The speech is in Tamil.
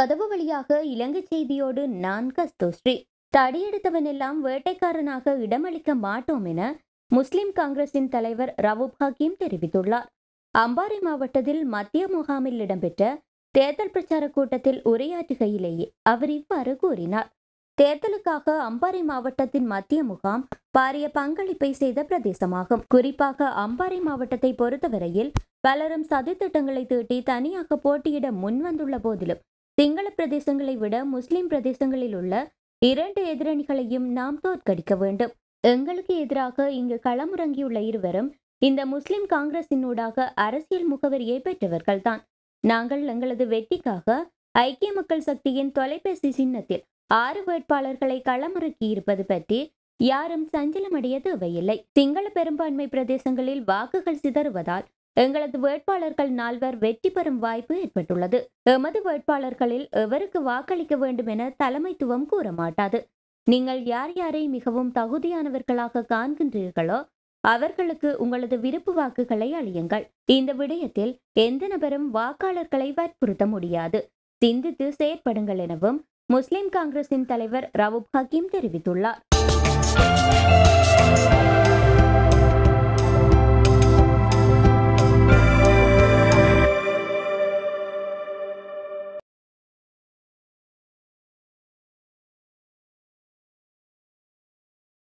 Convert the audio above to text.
கதவு வழியாக இலங்கை செய்தியோடு நான் கஸ்தோஸ்ரீ தடியெடுத்தவனெல்லாம் வேட்டைக்காரனாக இடமளிக்க மாட்டோம் என முஸ்லிம் காங்கிரசின் தலைவர் ரவூப் ஹக்கீம் தெரிவித்துள்ளார் அம்பாறை மாவட்டத்தில் மத்திய முகாமில் இடம்பெற்ற தேர்தல் பிரச்சார கூட்டத்தில் உரையாற்றுகையிலேயே அவர் இவ்வாறு கூறினார் தேர்தலுக்காக அம்பாறை மாவட்டத்தின் மத்திய முகாம் பாரிய பங்களிப்பை செய்த பிரதேசமாகும் குறிப்பாக அம்பாறை மாவட்டத்தை பொறுத்தவரையில் பலரும் சதித்திட்டங்களை தீட்டி தனியாக போட்டியிட முன்வந்துள்ள போதிலும் சிங்கள பிரதேசங்களை விட முஸ்லிம் பிரதேசங்களில் உள்ள இரண்டு எதிரணிகளையும் நாம் தோற்கடிக்க வேண்டும் எங்களுக்கு எதிராக இங்கு களமுறங்கியுள்ள இருவரும் இந்த முஸ்லிம் காங்கிரசினூடாக அரசியல் முகவரியை பெற்றவர்கள்தான் நாங்கள் எங்களது வெற்றிக்காக ஐக்கிய மக்கள் சக்தியின் தொலைபேசி சின்னத்தில் ஆறு வேட்பாளர்களை களமிறக்கி இருப்பது பற்றி யாரும் சஞ்சலமடைய தேவையில்லை சிங்கள பெரும்பான்மை பிரதேசங்களில் வாக்குகள் சிதறுவதால் எங்களது வேட்பாளர்கள் நால்வர் வெற்றி பெறும் வாய்ப்பு ஏற்பட்டுள்ளது எமது வேட்பாளர்களில் எவருக்கு வாக்களிக்க வேண்டும் என தலைமைத்துவம் கூற மாட்டாது நீங்கள் யார் யாரை மிகவும் தகுதியானவர்களாக காண்கின்றீர்களோ அவர்களுக்கு உங்களது விருப்பு வாக்குகளை அளியுங்கள் இந்த விடயத்தில் எந்த நபரும் வாக்காளர்களை வற்புறுத்த முடியாது சிந்தித்து செயற்படுங்கள் எனவும் முஸ்லிம் காங்கிரசின் தலைவர் ரவூப் ஹக்கீம் தெரிவித்துள்ளார்